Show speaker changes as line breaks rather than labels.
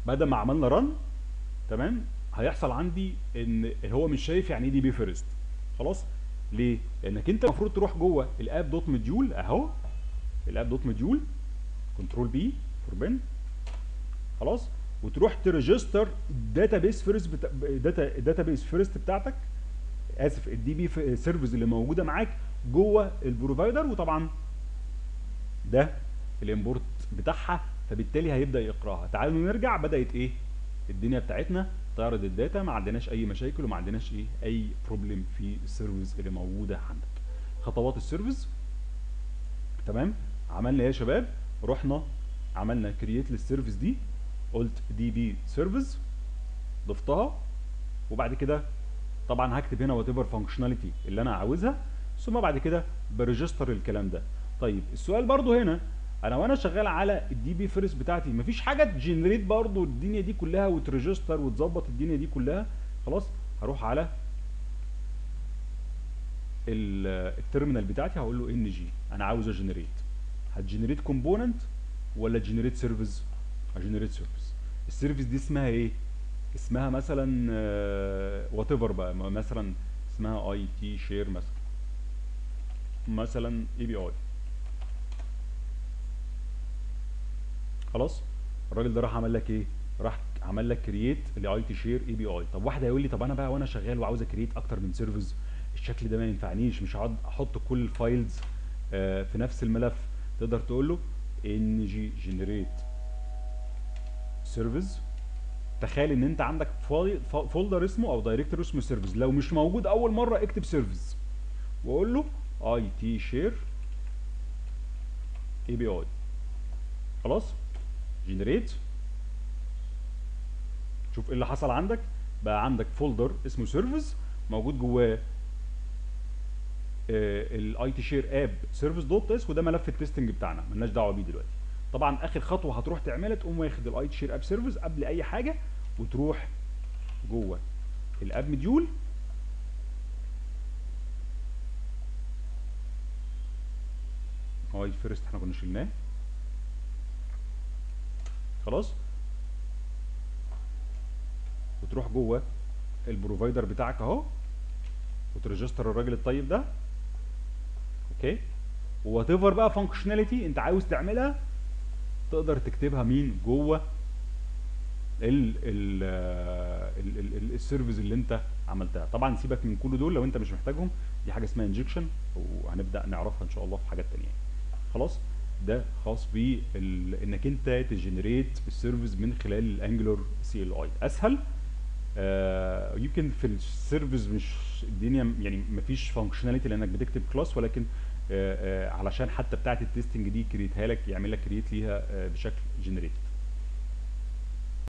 بعد ما عملنا رن تمام هيحصل عندي ان هو مش شايف يعني ايه دي بي فيرست خلاص ليه لانك انت المفروض تروح جوه الاب دوت مديول اهو الاب دوت مديول كنترول بي فور بن خلاص وتروح تريجستر الداتا بيس فيرست بتا... داتا الداتا بيس فيرست بتاعتك اسف الدي بي سيرفيس اللي موجوده معاك جوه البروفايدر وطبعا ده الامبورت بتاعها فبالتالي هيبدا يقراها تعالوا نرجع بدات ايه الدنيا بتاعتنا تعرض الداتا ما عندناش اي مشاكل وما عندناش ايه اي بروبلم في السيرفيس اللي موجوده عندك خطوات السيرفيس تمام عملنا ايه يا شباب رحنا عملنا كرييت للسيرفيس دي قلت دي بي سيرفيس ضفتها وبعد كده طبعا هكتب هنا وات ايفر فانكشناليتي اللي انا عاوزها ثم بعد كده بريجستر الكلام ده طيب السؤال برضو هنا انا وانا شغال على الدي بي فيرست بتاعتي مفيش حاجه تجنريت برضو الدنيا دي كلها وتريجستر وتظبط الدنيا دي كلها خلاص هروح على التيرمينال بتاعتي هقول له ان جي انا عاوز اجنريت هتجنريت كومبوننت ولا جنريت سيرفيس هجنريت سيرفيس السيرفيس دي اسمها ايه اسمها مثلا وات ايفر بقى مثلا اسمها اي تي شير مثلا مثلا اي بي اي خلاص الراجل ده راح عمل لك ايه راح عمل لك كرييت لاي تي شير اي بي اي طب واحد هيقول لي طب انا بقى وانا شغال وعاوز اكريت اكتر من سيرفيس الشكل ده ما ينفعنيش مش هقعد احط كل الفايلز آه في نفس الملف تقدر تقول له ان جي جنريت سيرفيس تخيل ان انت عندك فولدر اسمه او دايركتور اسمه سيرفيس لو مش موجود اول مره اكتب سيرفيس واقول له اي تي شير اي بي اي خلاص جنريت شوف ايه اللي حصل عندك بقى عندك فولدر اسمه سيرفيس موجود جواه الاي تي شير اب سيرفيس دوت اس وده ملف التستنج بتاعنا ملناش دعوه بيه دلوقتي طبعا اخر خطوه هتروح تعملها تقوم واخد الاي تي شير اب سيرفيس قبل اي حاجه وتروح جوه الاب مديول هو فيرست احنا كنا شلناه خلاص وتروح جوه البروفايدر بتاعك اهو وتريجستر الراجل الطيب ده اوكي وات ايفر بقى فانكشناليتي انت عاوز تعملها تقدر تكتبها مين جوه ال ال ال ال السيرفيس اللي انت عملتها طبعا سيبك من كل دول لو انت مش محتاجهم دي حاجه اسمها انجكشن وهنبدا نعرفها ان شاء الله في حاجات تانية خلاص ده خاص ب انك انت تجنريت السيرفيس من خلال الانجلر سي ال اي اسهل آه يمكن في السيرفيس مش الدنيا يعني مفيش فانكشناليتي لانك بتكتب كلاس ولكن آه آه علشان حتى بتاعه التستنج دي كريتها لك يعمل لك كريت ليها آه بشكل جنريتد